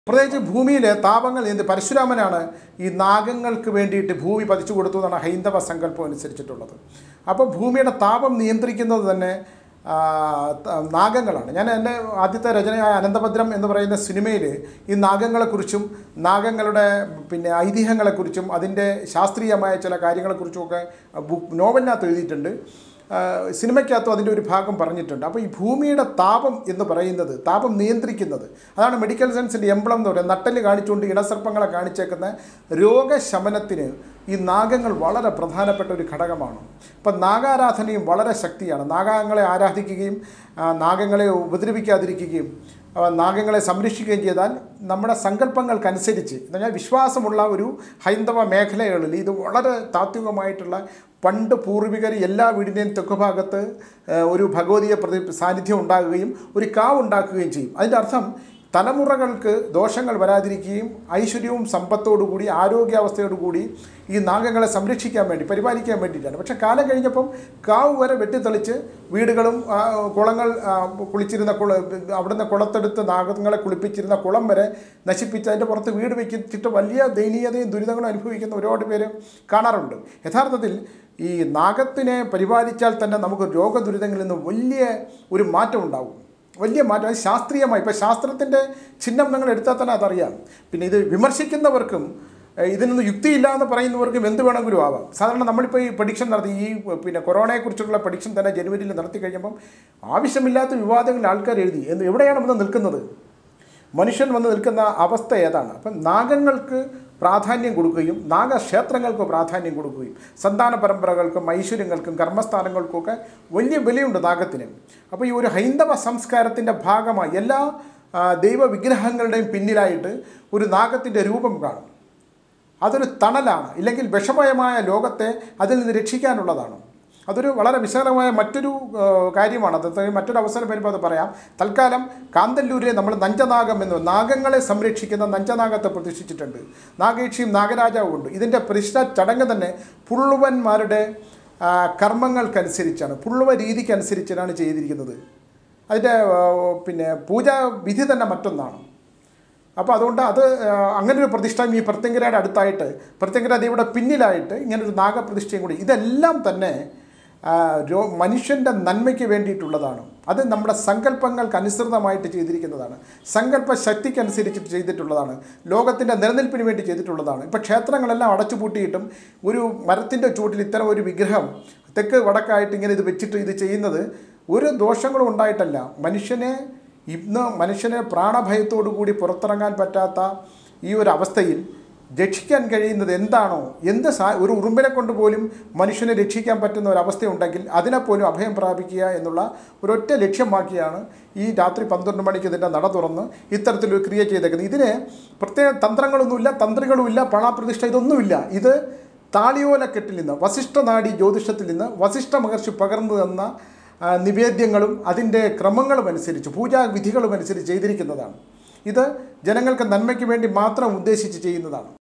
പ്രത്യേകിച്ച് ഭൂമിയിലെ താപങ്ങൾ എന്ത് പരശുരാമനാണ് ഈ നാഗങ്ങൾക്ക് വേണ്ടിയിട്ട് ഭൂമി പതിച്ചു കൊടുത്തു എന്നാണ് ഹൈന്ദവ സങ്കല്പം അനുസരിച്ചിട്ടുള്ളത് അപ്പോൾ ഭൂമിയുടെ താപം നിയന്ത്രിക്കുന്നത് തന്നെ ആ, ത- നാഗങ്ങളാണ് ഞാൻ എൻ്റെ ആദ്യത്തെ രചനയായ അനന്തഭദ്രം എന്ന് പറയുന്ന സിനിമയിൽ ഈ നാഗങ്ങളെക്കുറിച്ചും നാഗങ്ങളുടെ പിന്നെ ഐതിഹ്യങ്ങളെക്കുറിച്ചും അതിൻ്റെ ശാസ്ത്രീയമായ ചില കാര്യങ്ങളെക്കുറിച്ചുമൊക്കെ ബുക്ക് നോവലിനകത്ത് എഴുതിയിട്ടുണ്ട് ആ, സിനിമയ്ക്കകത്തും അതിൻ്റെ ഒരു ഭാഗം പറഞ്ഞിട്ടുണ്ട് അപ്പോൾ ഈ ഭൂമിയുടെ താപം എന്ന് പറയുന്നത് താപം നിയന്ത്രിക്കുന്നത് അതാണ് മെഡിക്കൽ സയൻസിൻ്റെ എംബ്ലം എന്ന് പറയുന്നത് നട്ടല് കാണിച്ചുകൊണ്ട് ഇടസർപ്പങ്ങളെ കാണിച്ചേക്കുന്ന രോഗശമനത്തിന് ഈ നാഗങ്ങൾ വളരെ പ്രധാനപ്പെട്ട ഒരു ഘടകമാണ് ഇപ്പം നാഗാരാധനയും വളരെ ശക്തിയാണ് നാഗങ്ങളെ ആരാധിക്കുകയും ആ, നാഗങ്ങളെ ഉപദ്രവിക്കാതിരിക്കുകയും അവ നാഗങ്ങളെ സംരക്ഷിക്കുകയും ചെയ്താൽ നമ്മുടെ സങ്കല്പങ്ങൾക്കനുസരിച്ച് എന്ന് പറഞ്ഞാൽ വിശ്വാസമുള്ള ഒരു ഹൈന്ദവ മേഖലകളിൽ ഇത് വളരെ താത്വികമായിട്ടുള്ള പണ്ട് പൂർവികർ എല്ലാ വീടിൻ്റെയും തെക്ക് ഭാഗത്ത് ഏഹ്, ഒരു ഭഗവതിയെ പ്രതി സാന്നിധ്യം ഉണ്ടാകുകയും ഒരു കാവ് ഉണ്ടാക്കുകയും ചെയ്യും അതിൻ്റെ അർത്ഥം തലമുറകൾക്ക് ദോഷങ്ങൾ വരാതിരിക്കുകയും ഐശ്വര്യവും സമ്പത്തോടുകൂടി ആരോഗ്യാവസ്ഥയോടുകൂടി ഈ നാഗങ്ങളെ സംരക്ഷിക്കാൻ വേണ്ടി പരിപാലിക്കാൻ വേണ്ടിയിട്ടാണ് പക്ഷേ കാലം കഴിഞ്ഞപ്പം കാവ് വരെ വെട്ടിത്തെളിച്ച് വീടുകളും ആ, കുളങ്ങൾ ആ, കുളിച്ചിരുന്ന കുള അവിടുന്ന് കുളത്തെടുത്ത് നാഗങ്ങളെ കുളിപ്പിച്ചിരുന്ന കുളം വരെ നശിപ്പിച്ച് അതിൻ്റെ പുറത്ത് വീട് വെച്ചിട്ട് വലിയ ദയനീയതയും ദുരിതങ്ങളും അനുഭവിക്കുന്ന ഒരുപാട് പേര് കാണാറുണ്ട് യഥാർത്ഥത്തിൽ ഈ നാഗത്തിനെ പരിപാലിച്ചാൽ തന്നെ നമുക്ക് രോഗദുരിതങ്ങളിൽ നിന്ന് വലിയ ഒരു മാറ്റം ഉണ്ടാവും വലിയ മാറ്റം അത് ശാസ്ത്രീയമായി ഇപ്പോൾ ശാസ്ത്രത്തിൻ്റെ ചിഹ്നം നിങ്ങൾ എടുത്താൽ തന്നെ അതറിയാം പിന്നെ ഇത് വിമർശിക്കുന്നവർക്കും ഏഹ്, ഇതിനൊന്നും യുക്തിയില്ല എന്ന് പറയുന്നവർക്കും എന്ത് വേണമെങ്കിലും ആവാം സാധാരണ നമ്മളിപ്പോൾ ഈ പ്രഡിക്ഷൻ നടത്തി ഈ പിന്നെ കൊറോണയെക്കുറിച്ചുള്ള പ്രഡിക്ഷൻ തന്നെ ജനുവരിയിൽ നടത്തി കഴിഞ്ഞപ്പം ആവശ്യമില്ലാത്ത വിവാദങ്ങളിൽ ആൾക്കാർ എഴുതി എന്ന് എവിടെയാണ് വന്ന് നിൽക്കുന്നത് മനുഷ്യൻ വന്ന് നിൽക്കുന്ന അവസ്ഥ ഏതാണ് അപ്പം നാഗങ്ങൾക്ക് പ്രാധാന്യം കൊടുക്കുകയും നാഗക്ഷേത്രങ്ങൾക്ക് പ്രാധാന്യം കൊടുക്കുകയും സന്താന പരമ്പരകൾക്കും ഐശ്വര്യങ്ങൾക്കും കർമ്മസ്ഥാനങ്ങൾക്കുമൊക്കെ വലിയ വിലയുണ്ട് നാഗത്തിന് അപ്പോൾ ഈ ഒരു ഹൈന്ദവ സംസ്കാരത്തിൻ്റെ ഭാഗമായി എല്ലാ ആ, ദൈവവിഗ്രഹങ്ങളുടെയും പിന്നിലായിട്ട് ഒരു നാഗത്തിൻ്റെ രൂപം കാണും അതൊരു തണലാണ് ഇല്ലെങ്കിൽ വിഷമയമായ ലോകത്തെ അതിൽ നിന്ന് രക്ഷിക്കാനുള്ളതാണ് അതൊരു വളരെ വിശാലമായ മറ്റൊരു ആ, കാര്യമാണ് അത് മറ്റൊരു അവസരം വരുമ്പോൾ അത് പറയാം തൽക്കാലം കാന്തല്ലൂരിലെ നമ്മൾ നഞ്ചനാഗം എന്ന് നാഗങ്ങളെ സംരക്ഷിക്കുന്ന നഞ്ചനാഗത്തെ പ്രതിഷ്ഠിച്ചിട്ടുണ്ട് നാഗേക്ഷിയും നാഗരാജാവും ഉണ്ട് ഇതിൻ്റെ പ്രതിഷ്ഠ ചടങ്ങ് തന്നെ പുള്ളുവന്മാരുടെ ആ, കർമ്മങ്ങൾക്കനുസരിച്ചാണ് പുള്ളുവ രീതിക്കനുസരിച്ചാണ് ചെയ്തിരിക്കുന്നത് അതിൻ്റെ ആ, പിന്നെ പൂജാ വിധി തന്നെ മറ്റൊന്നാണ് അപ്പോൾ അതുകൊണ്ട് അത് ആ, അങ്ങനെ ഒരു പ്രതിഷ്ഠയും ഈ പ്രത്യങ്കരയുടെ അടുത്തായിട്ട് പ്രത്യങ്കര ദേവിയുടെ പിന്നിലായിട്ട് ഇങ്ങനൊരു നാഗപ്രതിഷ്ഠയും കൂടി ഇതെല്ലാം തന്നെ ആ, രോ മനുഷ്യൻ്റെ നന്മയ്ക്ക് വേണ്ടിയിട്ടുള്ളതാണ് അത് നമ്മുടെ സങ്കല്പങ്ങൾക്ക് അനുസൃതമായിട്ട് ചെയ്തിരിക്കുന്നതാണ് സങ്കല്പ ശക്തിക്കനുസരിച്ചിട്ട് ചെയ്തിട്ടുള്ളതാണ് ലോകത്തിൻ്റെ നിലനിൽപ്പിന് വേണ്ടി ചെയ്തിട്ടുള്ളതാണ് ഇപ്പോൾ ക്ഷേത്രങ്ങളെല്ലാം അടച്ചുപൂട്ടിയിട്ടും ഒരു മരത്തിൻ്റെ ചൂട്ടിൽ ഇത്തരം ഒരു വിഗ്രഹം തെക്ക് വടക്കായിട്ട് ഇങ്ങനെ ഇത് വെച്ചിട്ട് ഇത് ചെയ്യുന്നത് ഒരു ദോഷങ്ങളും ഉണ്ടായിട്ടല്ല മനുഷ്യനെ ഇന്ന് മനുഷ്യനെ പ്രാണഭയത്തോടു കൂടി പുറത്തിറങ്ങാൻ പറ്റാത്ത ഈ ഒരു അവസ്ഥയിൽ രക്ഷിക്കാൻ കഴിയുന്നത് എന്താണോ എന്ത് സാ ഒരു ഉറുമ്പിനെ കൊണ്ട് പോലും മനുഷ്യനെ രക്ഷിക്കാൻ പറ്റുന്ന ഒരവസ്ഥയുണ്ടെങ്കിൽ അതിനെപ്പോലും അഭയം പ്രാപിക്കുക എന്നുള്ള ഒരൊറ്റ ലക്ഷ്യമാക്കിയാണ് ഈ രാത്രി പന്ത്രണ്ട് മണിക്ക് ഇതിൻ്റെ നട തുറന്ന് ഇത്തരത്തിലൊരു ക്രിയ ചെയ്തേക്കുന്നത് ഇതിന് പ്രത്യേക തന്ത്രങ്ങളൊന്നുമില്ല തന്ത്രികളുമില്ല പണാപ്രതിഷ്ഠ ഇതൊന്നുമില്ല ഇത് താളിയോലക്കെട്ടിൽ നിന്ന് വസിഷ്ഠനാടി ജ്യോതിഷത്തിൽ നിന്ന് വസിഷ്ഠ മഹർഷി പകർന്നു തന്ന ആ, നിവേദ്യങ്ങളും അതിൻ്റെ ക്രമങ്ങളും അനുസരിച്ച് പൂജാവിധികളും അനുസരിച്ച് ചെയ്തിരിക്കുന്നതാണ് ഇത് ജനങ്ങൾക്ക് നന്മയ്ക്ക് വേണ്ടി മാത്രം ഉദ്ദേശിച്ച് ചെയ്യുന്നതാണ്